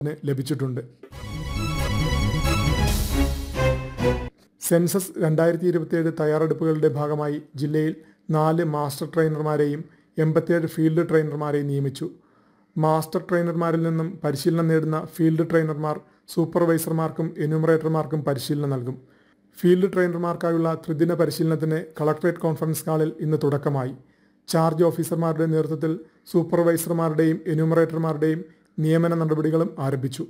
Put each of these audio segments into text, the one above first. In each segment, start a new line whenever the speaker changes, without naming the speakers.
ന് ലഭിച്ചിട്ടുണ്ട് സെൻസസ് രണ്ടായിരത്തി ഇരുപത്തിയേഴ് തയ്യാറെടുപ്പുകളുടെ ഭാഗമായി ജില്ലയിൽ നാല് മാസ്റ്റർ ട്രെയിനർമാരെയും എൺപത്തിയേഴ് ഫീൽഡ് ട്രെയിനർമാരെയും നിയമിച്ചു മാസ്റ്റർ ട്രെയിനർമാരിൽ നിന്നും പരിശീലനം നേടുന്ന ഫീൽഡ് ട്രെയിനർമാർ സൂപ്പർവൈസർമാർക്കും എന്യൂമറേറ്റർമാർക്കും പരിശീലനം നൽകും ഫീൽഡ് ട്രെയിനർമാർക്കായുള്ള ത്രിദിന പരിശീലനത്തിന് കളക്ട്രേറ്റ് കോൺഫറൻസ് ഹാളിൽ ഇന്ന് തുടക്കമായി ചാർജ് ഓഫീസർമാരുടെ നേതൃത്വത്തിൽ സൂപ്പർവൈസർമാരുടെയും എന്യൂമറേറ്റർമാരുടെയും നിയമന നടപടികളും ആരംഭിച്ചു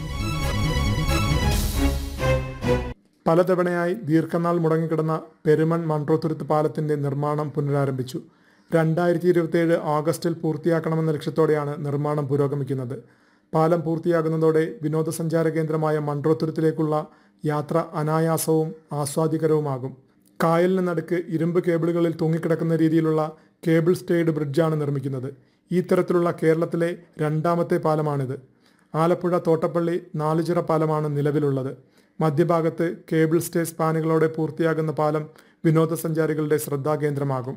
പലതവണയായി ദീർഘനാൾ മുടങ്ങിക്കിടന്ന പെരുമൺ മൺട്രോത്തുരുത്ത് പാലത്തിന്റെ നിർമ്മാണം പുനരാരംഭിച്ചു രണ്ടായിരത്തി ഇരുപത്തിയേഴ് ഓഗസ്റ്റിൽ പൂർത്തിയാക്കണമെന്ന ലക്ഷ്യത്തോടെയാണ് നിർമ്മാണം പുരോഗമിക്കുന്നത് പാലം പൂർത്തിയാകുന്നതോടെ വിനോദസഞ്ചാര കേന്ദ്രമായ മൺട്രോത്തുരുത്തിലേക്കുള്ള യാത്ര അനായാസവും ആസ്വാദികരവുമാകും കായലിന് നടുക്ക് ഇരുമ്പ് കേബിളുകളിൽ തൂങ്ങിക്കിടക്കുന്ന രീതിയിലുള്ള കേബിൾ സ്റ്റേഡ് ബ്രിഡ്ജാണ് നിർമ്മിക്കുന്നത് ഈ തരത്തിലുള്ള കേരളത്തിലെ രണ്ടാമത്തെ പാലമാണിത് ആലപ്പുഴ തോട്ടപ്പള്ളി നാലുചിറ പാലമാണ് നിലവിലുള്ളത് മധ്യഭാഗത്ത് കേബിൾ സ്റ്റേ സ്പാനുകളോടെ പൂർത്തിയാകുന്ന പാലം വിനോദസഞ്ചാരികളുടെ ശ്രദ്ധാകേന്ദ്രമാകും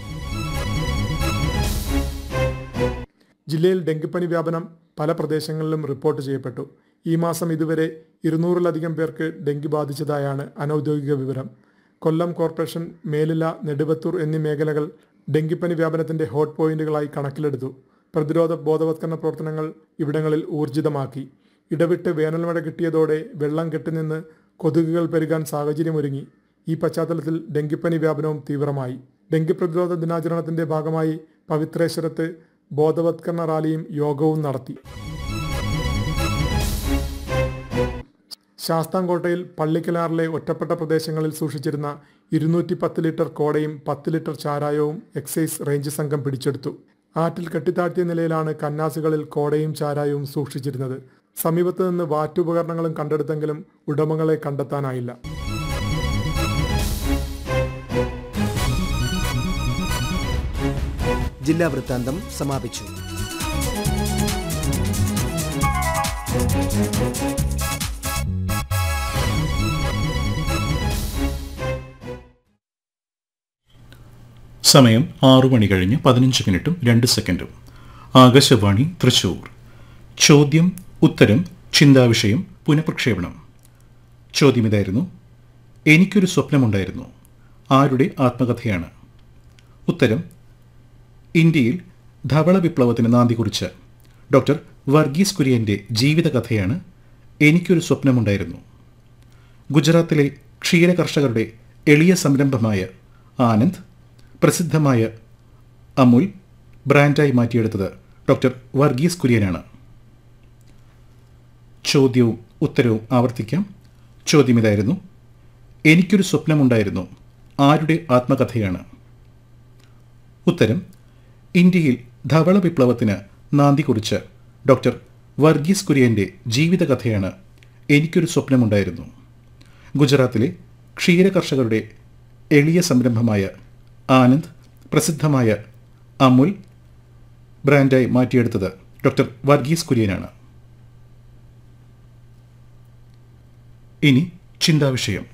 ജില്ലയിൽ ഡെങ്കിപ്പനി വ്യാപനം പല പ്രദേശങ്ങളിലും റിപ്പോർട്ട് ചെയ്യപ്പെട്ടു ഈ മാസം ഇതുവരെ ഇരുന്നൂറിലധികം പേർക്ക് ഡെങ്കി ബാധിച്ചതായാണ് അനൌദ്യോഗിക വിവരം കൊല്ലം കോർപ്പറേഷൻ മേലില നെടുവത്തൂർ എന്നീ മേഖലകൾ ഡെങ്കിപ്പനി വ്യാപനത്തിന്റെ ഹോട്ട് പോയിന്റുകളായി കണക്കിലെടുത്തു പ്രതിരോധ ബോധവത്കരണ പ്രവർത്തനങ്ങൾ ഇവിടങ്ങളിൽ ഊർജിതമാക്കി ഇടവിട്ട് വേനൽമഴ കിട്ടിയതോടെ വെള്ളം കെട്ടിനിന്ന് കൊതുകുകൾ പെരുകാൻ സാഹചര്യമൊരുങ്ങി ഈ പശ്ചാത്തലത്തിൽ ഡെങ്കിപ്പനി വ്യാപനവും തീവ്രമായി ഡെങ്കി പ്രതിരോധ ദിനാചരണത്തിന്റെ ഭാഗമായി പവിത്രേശ്വരത്ത് ബോധവത്കരണ റാലിയും യോഗവും നടത്തി ശാസ്താംകോട്ടയിൽ പള്ളിക്കലാറിലെ ഒറ്റപ്പെട്ട പ്രദേശങ്ങളിൽ സൂക്ഷിച്ചിരുന്ന ഇരുന്നൂറ്റി പത്ത് ലിറ്റർ കോടയും പത്ത് ലിറ്റർ ചാരായവും എക്സൈസ് റേഞ്ച് സംഘം പിടിച്ചെടുത്തു ആറ്റിൽ കെട്ടിത്താഴ്ത്തിയ നിലയിലാണ് കന്നാസുകളിൽ കോടയും ചാരായവും സൂക്ഷിച്ചിരുന്നത് സമീപത്ത് നിന്ന് വാറ്റുപകരണങ്ങളും കണ്ടെടുത്തെങ്കിലും ഉടമകളെ കണ്ടെത്താനായില്ല
ജില്ലാ വൃത്താന്തം സമാപിച്ചു
സമയം ആറു മണി കഴിഞ്ഞ് പതിനഞ്ച് മിനിറ്റും രണ്ട് സെക്കൻഡും ആകാശവാണി തൃശൂർ ചോദ്യം ഉത്തരം ചിന്താവിഷയം പുനഃപ്രക്ഷേപണം ചോദ്യം ഇതായിരുന്നു എനിക്കൊരു സ്വപ്നമുണ്ടായിരുന്നു ആരുടെ ആത്മകഥയാണ് ഉത്തരം ഇന്ത്യയിൽ ധവള വിപ്ലവത്തിന് നാന്തി കുറിച്ച ഡോക്ടർ വർഗീസ് കുര്യൻ്റെ ജീവിതകഥയാണ് എനിക്കൊരു സ്വപ്നമുണ്ടായിരുന്നു ഗുജറാത്തിലെ ക്ഷീര കർഷകരുടെ എളിയ സംരംഭമായ ആനന്ദ് പ്രസിദ്ധമായ അമുൽ ബ്രാൻഡായി മാറ്റിയെടുത്തത് ഡോക്ടർ വർഗീസ് കുര്യനാണ് ചോദ്യവും ഉത്തരവും ആവർത്തിക്കാം ചോദ്യം ഇതായിരുന്നു എനിക്കൊരു സ്വപ്നമുണ്ടായിരുന്നു ആരുടെ ആത്മകഥയാണ് ഉത്തരം ഇന്ത്യയിൽ ധവള വിപ്ലവത്തിന് നാന്തി കുറിച്ച ഡോക്ടർ വർഗീസ് കുര്യൻ്റെ ജീവിതകഥയാണ് എനിക്കൊരു സ്വപ്നമുണ്ടായിരുന്നു ഗുജറാത്തിലെ ക്ഷീര കർഷകരുടെ എളിയ സംരംഭമായ ആനന്ദ് പ്രസിദ്ധമായ അമുൽ ബ്രാൻഡായി മാറ്റിയെടുത്തത് ഡോക്ടർ വർഗീസ് കുര്യനാണ് ഇനി ചിന്താവിഷയം